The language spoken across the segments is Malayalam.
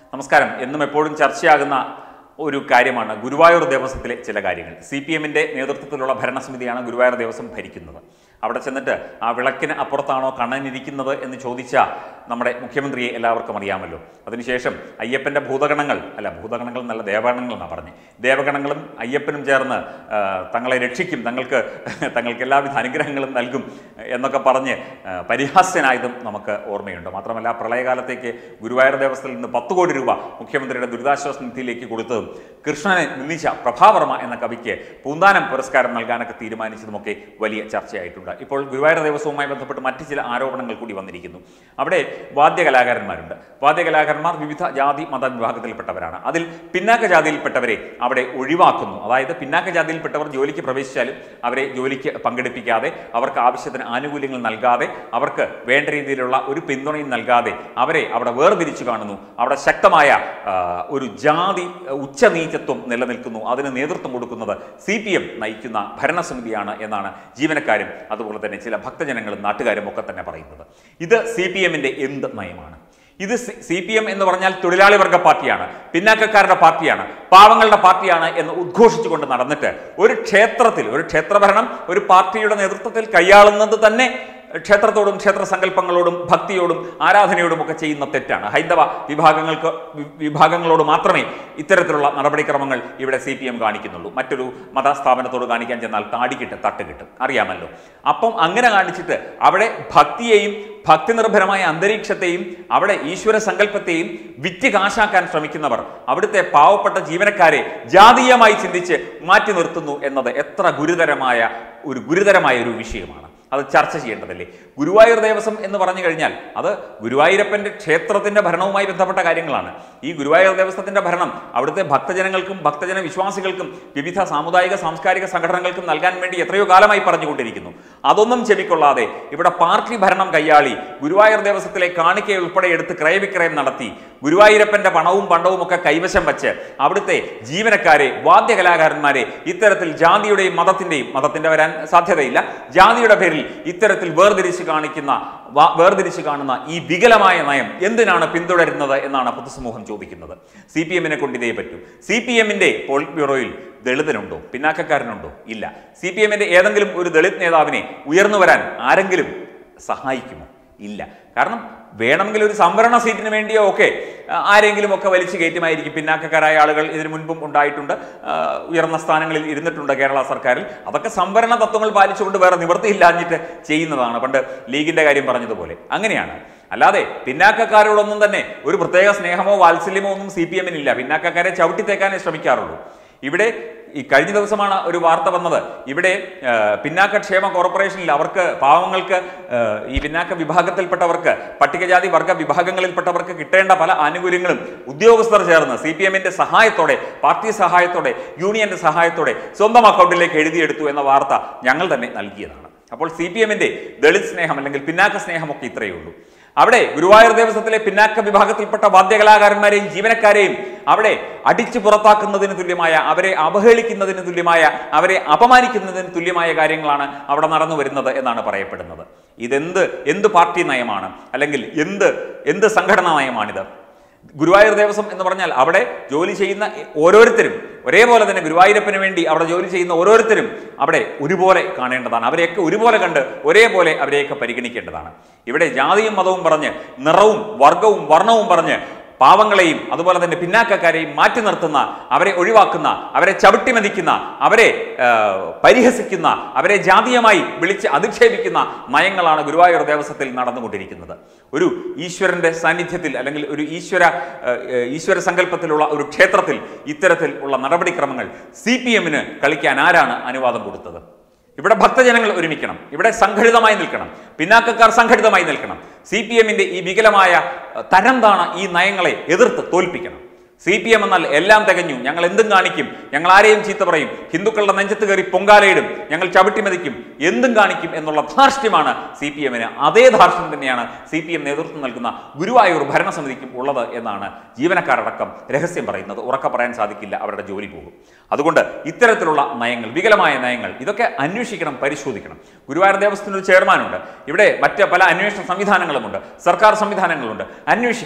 നമസ്കാരം എന്നും എപ്പോഴും ചർച്ചയാകുന്ന ഒരു കാര്യമാണ് ഗുരുവായൂർ ദേവസ്വത്തിലെ ചില കാര്യങ്ങൾ സി പി എമ്മിൻ്റെ നേതൃത്വത്തിലുള്ള ഭരണസമിതിയാണ് ഗുരുവായൂർ ദേവസ്വം ഭരിക്കുന്നത് അവിടെ ചെന്നിട്ട് ആ വിളക്കിന് അപ്പുറത്താണോ കണ്ണനിരിക്കുന്നത് എന്ന് ചോദിച്ച നമ്മുടെ മുഖ്യമന്ത്രിയെ എല്ലാവർക്കും അറിയാമല്ലോ അതിനുശേഷം അയ്യപ്പൻ്റെ ഭൂതഗണങ്ങൾ അല്ല ഭൂതഗണങ്ങൾ നല്ല ദേവഗണങ്ങൾ എന്നാണ് പറഞ്ഞത് ദേവഗണങ്ങളും അയ്യപ്പനും ചേർന്ന് ആ, തങ്ങളെ രക്ഷിക്കും തങ്ങൾക്ക് തങ്ങൾക്ക് എല്ലാവിധ അനുഗ്രഹങ്ങളും നൽകും എന്നൊക്കെ പറഞ്ഞ് ആ, പരിഹാസ്യനായതും നമുക്ക് ഓർമ്മയുണ്ട് മാത്രമല്ല പ്രളയകാലത്തേക്ക് ഗുരുവായൂർ ദേവസ്ഥയിൽ നിന്ന് പത്ത് കോടി രൂപ മുഖ്യമന്ത്രിയുടെ ദുരിതാശ്വാസ നിധിയിലേക്ക് കൊടുത്തതും കൃഷ്ണനെ നിന്ദിച്ച പ്രഭാവർമ്മ എന്ന കവിക്ക് പൂന്താനം പുരസ്കാരം നൽകാനൊക്കെ തീരുമാനിച്ചതുമൊക്കെ വലിയ ചർച്ചയായിട്ടുണ്ട് ഇപ്പോൾ ഗുരുവായൂർ ദേവസ്വവുമായി ബന്ധപ്പെട്ട് മറ്റ് ചില ആരോപണങ്ങൾ കൂടി വന്നിരിക്കുന്നു അവിടെ വാദ്യകലാകാരന്മാരുണ്ട് വാദ്യകലാകാരന്മാർ വിവിധ ജാതി മത വിഭാഗത്തിൽപ്പെട്ടവരാണ് അതിൽ പിന്നാക്ക ജാതിയിൽപ്പെട്ടവരെ അവിടെ ഒഴിവാക്കുന്നു അതായത് പിന്നാക്ക ജാതിയിൽപ്പെട്ടവർ ജോലിക്ക് പ്രവേശിച്ചാലും അവരെ ജോലിക്ക് പങ്കെടുപ്പിക്കാതെ അവർക്ക് ആവശ്യത്തിന് ആനുകൂല്യങ്ങൾ നൽകാതെ അവർക്ക് വേണ്ട രീതിയിലുള്ള ഒരു പിന്തുണയും നൽകാതെ അവരെ അവിടെ വേർതിരിച്ചു കാണുന്നു അവിടെ ശക്തമായ ആ, ഒരു ജാതി ഉച്ചനീചത്വം നിലനിൽക്കുന്നു അതിന് നേതൃത്വം കൊടുക്കുന്നത് സി പി എം നയിക്കുന്ന ഭരണസമിതിയാണ് എന്നാണ് ജീവനക്കാരും അതുപോലെ തന്നെ ചില ഭക്തജനങ്ങളും നാട്ടുകാരും ഒക്കെ തന്നെ പറയുന്നത് ഇത് സി പി എമ്മിന്റെ എന്ത് നയമാണ് ഇത് സി പി എം എന്ന് പറഞ്ഞാൽ തൊഴിലാളി വർഗ പാർട്ടിയാണ് പിന്നാക്കക്കാരുടെ പാർട്ടിയാണ് പാവങ്ങളുടെ പാർട്ടിയാണ് എന്ന് ഉദ്ഘോഷിച്ചുകൊണ്ട് നടന്നിട്ട് ഒരു ക്ഷേത്രത്തിൽ ഒരു ക്ഷേത്രഭരണം ഒരു പാർട്ടിയുടെ നേതൃത്വത്തിൽ കൈയാളുന്നത് തന്നെ ക്ഷേത്രത്തോടും ക്ഷേത്ര സങ്കല്പങ്ങളോടും ഭക്തിയോടും ആരാധനയോടും ഒക്കെ ചെയ്യുന്ന തെറ്റാണ് ഹൈന്ദവ വിഭാഗങ്ങൾക്ക് വി- വിഭാഗങ്ങളോട് മാത്രമേ ഇത്തരത്തിലുള്ള നടപടിക്രമങ്ങൾ ഇവിടെ സി പി എം കാണിക്കുന്നുള്ളൂ മറ്റൊരു മതസ്ഥാപനത്തോട് കാണിക്കാൻ ചെന്നാൽ താടിക്കിട്ട് തട്ട് കിട്ടും അറിയാമല്ലോ അപ്പം അങ്ങനെ കാണിച്ചിട്ട് അവിടെ ഭക്തിയെയും ഭക്തി നിർഭരമായ അന്തരീക്ഷത്തെയും അവിടെ ഈശ്വര സങ്കല്പത്തെയും വിറ്റ് കാശാക്കാൻ ശ്രമിക്കുന്നവർ അവിടുത്തെ പാവപ്പെട്ട ജീവനക്കാരെ ജാതീയമായി ചിന്തിച്ച് മാറ്റി നിർത്തുന്നു എന്നത് എത്ര ഗുരുതരമായ ഒരു ഗുരുതരമായ ഒരു വിഷയമാണ് അത് ചർച്ച ചെയ്യേണ്ടതല്ലേ ഗുരുവായൂർ ദേവസ്വം എന്ന് പറഞ്ഞു കഴിഞ്ഞാൽ അത് ഗുരുവായൂരപ്പൻ്റെ ക്ഷേത്രത്തിൻ്റെ ഭരണവുമായി ബന്ധപ്പെട്ട കാര്യങ്ങളാണ് ഈ ഗുരുവായൂർ ദേവസ്വത്തിൻ്റെ ഭരണം അവിടുത്തെ ഭക്തജനങ്ങൾക്കും ഭക്തജന വിശ്വാസികൾക്കും വിവിധ സാമുദായിക സാംസ്കാരിക സംഘടനകൾക്കും നൽകാൻ വേണ്ടി എത്രയോ കാലമായി പറഞ്ഞുകൊണ്ടിരിക്കുന്നു അതൊന്നും ചെവിക്കൊള്ളാതെ ഇവിടെ പാർട്ടി ഭരണം കൈയാളി ഗുരുവായൂർ ദേവസ്വത്തിലെ കാണിക്ക ഉൾപ്പെടെ എടുത്ത് ക്രയവിക്രയം നടത്തി ഗുരുവായൂരപ്പൻ്റെ പണവും പണ്ടവും ഒക്കെ കൈവശം വെച്ച് അവിടുത്തെ ജീവനക്കാരെ വാദ്യകലാകാരന്മാരെ ഇത്തരത്തിൽ ജാതിയുടെയും മതത്തിൻ്റെയും മതത്തിൻ്റെ വരാൻ സാധ്യതയില്ല ജാതിയുടെ പേരിൽ ഇത്തരത്തിൽ വേർതിരിച്ച് കാണിക്കുന്ന വാ- വേർതിരിച്ച് കാണുന്ന ഈ വികലമായ നയം എന്തിനാണ് പിന്തുടരുന്നത് എന്നാണ് പൊതുസമൂഹം ചോദിക്കുന്നത് സി പി എമ്മിനെ കൊണ്ട് ഇതേ പറ്റൂ സി പി എമ്മിൻ്റെ പോളിറ്റ് ബ്യൂറോയിൽ ദളിതനുണ്ടോ പിന്നാക്കക്കാരനുണ്ടോ ഇല്ല സി പി എമ്മിൻ്റെ ഏതെങ്കിലും ഒരു ദളിത് നേതാവിനെ ഉയർന്നു വരാൻ ആരെങ്കിലും സഹായിക്കുമോ ഇല്ല കാരണം വേണമെങ്കിൽ ഒരു സംവരണ സീറ്റിന് വേണ്ടിയോ ഒക്കെ ആ, ആരെങ്കിലും ഒക്കെ വലിച്ചു കയറ്റുമായിരിക്കും പിന്നാക്കക്കാരായ ആളുകൾ ഇതിനു മുൻപും ഉണ്ടായിട്ടുണ്ട് ആ, ഉയർന്ന സ്ഥാനങ്ങളിൽ ഇരുന്നിട്ടുണ്ട് കേരള സർക്കാരിൽ അതൊക്കെ സംവരണ തത്വങ്ങൾ പാലിച്ചുകൊണ്ട് വേറെ നിവൃത്തിയില്ലാഞ്ഞിട്ട് ചെയ്യുന്നതാണ് പണ്ട് ലീഗിന്റെ കാര്യം പറഞ്ഞതുപോലെ അങ്ങനെയാണ് അല്ലാതെ പിന്നാക്കക്കാരോടൊന്നും തന്നെ ഒരു പ്രത്യേക സ്നേഹമോ വാത്സല്യമോ ഒന്നും സി പി എമ്മിനില്ല പിന്നാക്കക്കാരെ ചവിട്ടിത്തേക്കാനേ ശ്രമിക്കാറുള്ളൂ ഇവിടെ ഈ കഴിഞ്ഞ ദിവസമാണ് ഒരു വാർത്ത വന്നത് ഇവിടെ ആ, പിന്നാക്ക ക്ഷേമ കോർപ്പറേഷനിൽ അവർക്ക് പാവങ്ങൾക്ക് ആ, ഈ പിന്നാക്ക വിഭാഗത്തിൽപ്പെട്ടവർക്ക് പട്ടികജാതി വർഗ വിഭാഗങ്ങളിൽപ്പെട്ടവർക്ക് കിട്ടേണ്ട പല ആനുകൂല്യങ്ങളും ഉദ്യോഗസ്ഥർ ചേർന്ന് സി പി എമ്മിന്റെ സഹായത്തോടെ പാർട്ടി സഹായത്തോടെ യൂണിയന്റെ സഹായത്തോടെ സ്വന്തം അക്കൗണ്ടിലേക്ക് എഴുതിയെടുത്തു എന്ന വാർത്ത ഞങ്ങൾ തന്നെ നൽകിയതാണ് അപ്പോൾ സി പി എമ്മിന്റെ ദളിത് സ്നേഹം അല്ലെങ്കിൽ പിന്നാക്ക സ്നേഹമൊക്കെ ഇത്രയേ ഉള്ളൂ അവിടെ ഗുരുവായൂർ ദേവസ്വത്തിലെ പിന്നാക്ക വിഭാഗത്തിൽപ്പെട്ട വാദ്യകലാകാരന്മാരെയും ജീവനക്കാരെയും അവിടെ അടിച്ചു പുറത്താക്കുന്നതിന് തുല്യമായ അവരെ അവഹേളിക്കുന്നതിന് തുല്യമായ അവരെ അപമാനിക്കുന്നതിന് തുല്യമായ കാര്യങ്ങളാണ് അവിടെ നടന്നു വരുന്നത് എന്നാണ് പറയപ്പെടുന്നത് ഇതെന്ത് എന്ത് പാർട്ടി നയമാണ് അല്ലെങ്കിൽ എന്ത് എന്ത് സംഘടനാ നയമാണിത് ഗുരുവായൂർ ദേവസ്വം എന്ന് പറഞ്ഞാൽ അവിടെ ജോലി ചെയ്യുന്ന ഓരോരുത്തരും ഒരേപോലെ തന്നെ ഗുരുവായൂരപ്പന് വേണ്ടി അവിടെ ജോലി ചെയ്യുന്ന ഓരോരുത്തരും അവിടെ ഒരുപോലെ കാണേണ്ടതാണ് അവരെയൊക്കെ ഒരുപോലെ കണ്ട് ഒരേപോലെ അവരെയൊക്കെ പരിഗണിക്കേണ്ടതാണ് ഇവിടെ ജാതിയും മതവും പറഞ്ഞ് നിറവും വർഗവും വർണ്ണവും പറഞ്ഞ് പാവങ്ങളെയും അതുപോലെ തന്നെ പിന്നാക്കക്കാരെയും മാറ്റി നിർത്തുന്ന അവരെ ഒഴിവാക്കുന്ന അവരെ ചവിട്ടിമതിക്കുന്ന അവരെ ആ, പരിഹസിക്കുന്ന അവരെ ജാതീയമായി വിളിച്ച് അധിക്ഷേപിക്കുന്ന നയങ്ങളാണ് ഗുരുവായൂർ ദേവസ്വത്തിൽ നടന്നുകൊണ്ടിരിക്കുന്നത് ഒരു ഈശ്വരന്റെ സാന്നിധ്യത്തിൽ അല്ലെങ്കിൽ ഒരു ഈശ്വര ആ, ഈശ്വര സങ്കല്പത്തിലുള്ള ഒരു ക്ഷേത്രത്തിൽ ഇത്തരത്തിൽ ഉള്ള നടപടിക്രമങ്ങൾ സി പി എമ്മിന് കളിക്കാൻ ആരാണ് അനുവാദം കൊടുത്തത് ഇവിടെ ഭക്തജനങ്ങൾ ഒരുമിക്കണം ഇവിടെ സംഘടിതമായി നിൽക്കണം പിന്നാക്കക്കാർ സംഘടിതമായി നിൽക്കണം സി പി എമ്മിന്റെ ഈ വികലമായ അഹ്, തരംതാണ ഈ നയങ്ങളെ എതിർത്ത് തോൽപ്പിക്കണം സി പി എം എന്നാൽ എല്ലാം തികഞ്ഞു ഞങ്ങൾ എന്തും കാണിക്കും ഞങ്ങൾ ആരെയും ചീത്ത പറയും ഹിന്ദുക്കളുടെ നെഞ്ചത്ത് കയറി പൊങ്കാലയിടും ഞങ്ങൾ ചവിട്ടിമതിക്കും എന്തും കാണിക്കും എന്നുള്ള ധാർഷ്ട്യമാണ് സി പി എമ്മിന് അതേ ധാർഷ്ട്യം തന്നെയാണ് സി പി എം നേതൃത്വം നൽകുന്ന ഗുരുവായൂർ ഭരണസമിതിക്കും ഉള്ളത് എന്നാണ് ജീവനക്കാരടക്കം രഹസ്യം പറയുന്നത് ഉറക്കെ പറയാൻ സാധിക്കില്ല അവരുടെ ജോലി പോകും അതുകൊണ്ട് ഇത്തരത്തിലുള്ള നയങ്ങൾ വികലമായ നയങ്ങൾ ഇതൊക്കെ അന്വേഷിക്കണം പരിശോധിക്കണം ഗുരുവായൂർ ദേവസ്ഥത്തിന് ഒരു ചെയർമാനുണ്ട് ഇവിടെ മറ്റ് പല അന്വേഷണ സംവിധാനങ്ങളുമുണ്ട് സർക്കാർ സംവിധാനങ്ങളുണ്ട് അന്വേഷിക്കണം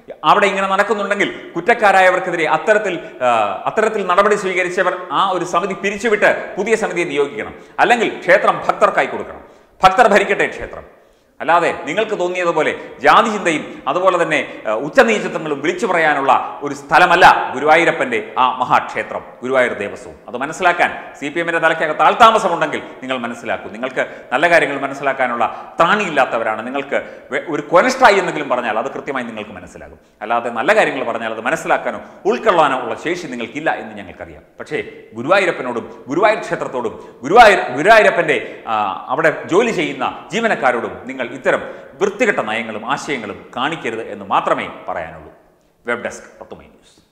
അവിടെ ഇങ്ങനെ നടക്കുന്നുണ്ടെങ്കിൽ കുറ്റക്കാരായവർക്കെതിരെ അത്തരത്തിൽ ആ, അത്തരത്തിൽ നടപടി സ്വീകരിച്ചവർ ആ ഒരു സമിതി പിരിച്ചുവിട്ട് പുതിയ സമിതിയെ നിയോഗിക്കണം അല്ലെങ്കിൽ ക്ഷേത്രം ഭക്തർക്കായി കൊടുക്കണം ഭക്തർ ഭരിക്കട്ടെ ക്ഷേത്രം അല്ലാതെ നിങ്ങൾക്ക് തോന്നിയതുപോലെ ജാതി ചിന്തയും അതുപോലെ തന്നെ ആ, ഉച്ചനീചത്വങ്ങളും വിളിച്ചു പറയാനുള്ള ഒരു സ്ഥലമല്ല ഗുരുവായൂരപ്പന്റെ ആ മഹാക്ഷേത്രം ഗുരുവായൂർ ദേവസ്വം അത് മനസ്സിലാക്കാൻ സി പി എമ്മിന്റെ തലയ്ക്കകത്ത് ആൾതാമസമുണ്ടെങ്കിൽ നിങ്ങൾ മനസ്സിലാക്കൂ നിങ്ങൾക്ക് നല്ല കാര്യങ്ങൾ മനസ്സിലാക്കാനുള്ള ത്രാണിയില്ലാത്തവരാണ് നിങ്ങൾക്ക് വെ- ഒരു കൊനഷ്ടായി എന്നെങ്കിലും പറഞ്ഞാൽ അത് കൃത്യമായി നിങ്ങൾക്ക് മനസ്സിലാകും അല്ലാതെ നല്ല കാര്യങ്ങൾ പറഞ്ഞാൽ അത് മനസ്സിലാക്കാനോ ഉൾക്കൊള്ളാനോ ഉള്ള ശേഷി നിങ്ങൾക്കില്ല എന്ന് ഞങ്ങൾക്കറിയാം പക്ഷേ ഗുരുവായൂരപ്പനോടും ഗുരുവായൂർ ക്ഷേത്രത്തോടും ഗുരുവായൂർ ഗുരുവായൂരപ്പന്റെ ആ, അവിടെ ജോലി ചെയ്യുന്ന ജീവനക്കാരോടും നിങ്ങൾ ഇത്തരം വൃത്തികെട്ട നയങ്ങളും ആശയങ്ങളും കാണിക്കരുത് എന്ന് മാത്രമേ പറയാനുള്ളൂ വെബ് ഡെസ്ക് പത്തുമൈ ന്യൂസ്